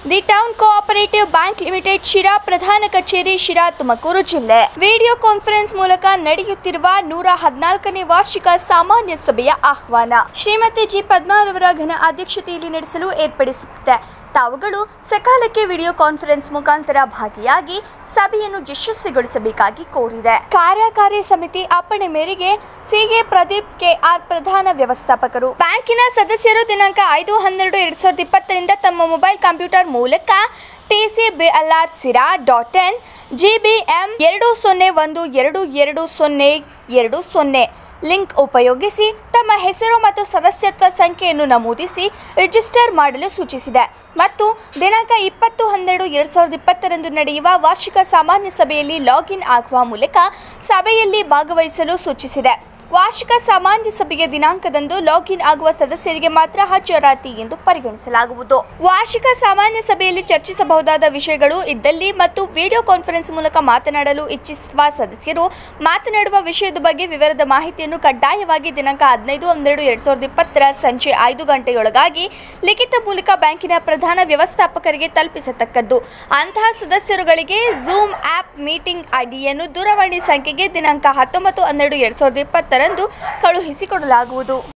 the town cooperative bank limited Shira ಪ್ರಧಾನ ಕಚೇರಿ ಶಿರಾ ತುಮಕೂರು ಜಿಲ್ಲೆ ವಿಡಿಯೋ ಕಾನ್ಫರೆನ್ಸ್ ಮೂಲಕ ನಡೆಯುತ್ತಿರುವ ನೂರ ಹದಿನಾಲ್ಕನೇ ವಾರ್ಷಿಕ ಸಾಮಾನ್ಯ ಸಭೆಯ ಆಹ್ವಾನ ಶ್ರೀಮತಿ ಜಿ ಪದ್ಮಾರವರ ಘನ ಅಧ್ಯಕ್ಷತೆಯಲ್ಲಿ ನಡೆಸಲು ಏರ್ಪಡಿಸುತ್ತಿದೆ ತಾವುಗಳು ಸಕಾಲಕ್ಕೆ ವಿಡಿಯೋ ಕಾನ್ಫರೆನ್ಸ್ ಮುಖಾಂತರ ಭಾಗಿಯಾಗಿ ಸಭೆಯನ್ನು ಯಶಸ್ವಿಗೊಳಿಸಬೇಕಾಗಿ ಕೋರಿದೆ ಕಾರ್ಯಕಾರಿ ಸಮಿತಿ ಅಪ್ಪಣೆ ಮೇರೆಗೆ ಸಿಗೆ ಪ್ರದೀಪ್ ಕೆಆರ್ ಪ್ರಧಾನ ವ್ಯವಸ್ಥಾಪಕರು ಬ್ಯಾಂಕಿನ ಸದಸ್ಯರು ದಿನಾಂಕ ಐದು ಹನ್ನೆರಡು ಎರಡ್ ಸಾವಿರದ ಇಪ್ಪತ್ತರಿಂದ ತಮ್ಮ ಮೊಬೈಲ್ ಕಂಪ್ಯೂಟರ್ ಮೂಲಕ ಟಿಸಿಬಿಎಲ್ಆರ್ ಸಿರಾ ಡಾಟ್ ಎನ್ ಜಿಬಿಎಂ ಎರಡು ಸೊನ್ನೆ ಒಂದು ಎರಡು ಎರಡು ಸೊನ್ನೆ ಎರಡು ಸೊನ್ನೆ ಲಿಂಕ್ ಉಪಯೋಗಿಸಿ ತಮ್ಮ ಹೆಸರು ಮತ್ತು ಸದಸ್ಯತ್ವ ಸಂಖ್ಯೆಯನ್ನು ನಮೂದಿಸಿ ರಿಜಿಸ್ಟರ್ ಮಾಡಲು ಸೂಚಿಸಿದೆ ಮತ್ತು ದಿನಾಂಕ ಇಪ್ಪತ್ತು ಹನ್ನೆರಡು ಎರಡು ಸಾವಿರದ ಇಪ್ಪತ್ತರಂದು ನಡೆಯುವ ವಾರ್ಷಿಕ ಸಾಮಾನ್ಯ ಸಭೆಯಲ್ಲಿ ಲಾಗಿನ್ ಆಗುವ ಮೂಲಕ ಸಭೆಯಲ್ಲಿ ಭಾಗವಹಿಸಲು ಸೂಚಿಸಿದೆ ವಾರ್ಷಿಕ ಸಾಮಾನ್ಯ ಸಭೆಯ ದಿನಾಂಕದಂದು ಲಾಗಿನ್ ಆಗುವ ಸದಸ್ಯರಿಗೆ ಮಾತ್ರ ಹಾಜರಾತಿ ಎಂದು ಪರಿಗಣಿಸಲಾಗುವುದು ವಾರ್ಷಿಕ ಸಾಮಾನ್ಯ ಸಭೆಯಲ್ಲಿ ಚರ್ಚಿಸಬಹುದಾದ ವಿಷಯಗಳು ಇದ್ದಲ್ಲಿ ಮತ್ತು ವಿಡಿಯೋ ಕಾನ್ಫರೆನ್ಸ್ ಮೂಲಕ ಮಾತನಾಡಲು ಇಚ್ಛಿಸುವ ಸದಸ್ಯರು ಮಾತನಾಡುವ ವಿಷಯದ ಬಗ್ಗೆ ವಿವರದ ಮಾಹಿತಿಯನ್ನು ಕಡ್ಡಾಯವಾಗಿ ದಿನಾಂಕ ಹದಿನೈದು ಹನ್ನೆರಡು ಎರಡ್ ಸಾವಿರದ ಇಪ್ಪತ್ತರ ಸಂಜೆ ಐದು ಗಂಟೆಯೊಳಗಾಗಿ ಲಿಖಿತ ಮೂಲಕ ಬ್ಯಾಂಕಿನ ಪ್ರಧಾನ ವ್ಯವಸ್ಥಾಪಕರಿಗೆ ತಲುಪಿಸತಕ್ಕದ್ದು ಅಂತಹ ಸದಸ್ಯರುಗಳಿಗೆ ಝೂಮ್ ಆಪ್ ಮೀಟಿಂಗ್ ಐಡಿಯನ್ನು ದೂರವಾಣಿ ಸಂಖ್ಯೆಗೆ ದಿನಾಂಕ ಹತ್ತೊಂಬತ್ತು ಹನ್ನೆರಡು ಎರಡ್ ಸಾವಿರದ ಇಪ್ಪತ್ತರಂದು ಕಳುಹಿಸಿಕೊಡಲಾಗುವುದು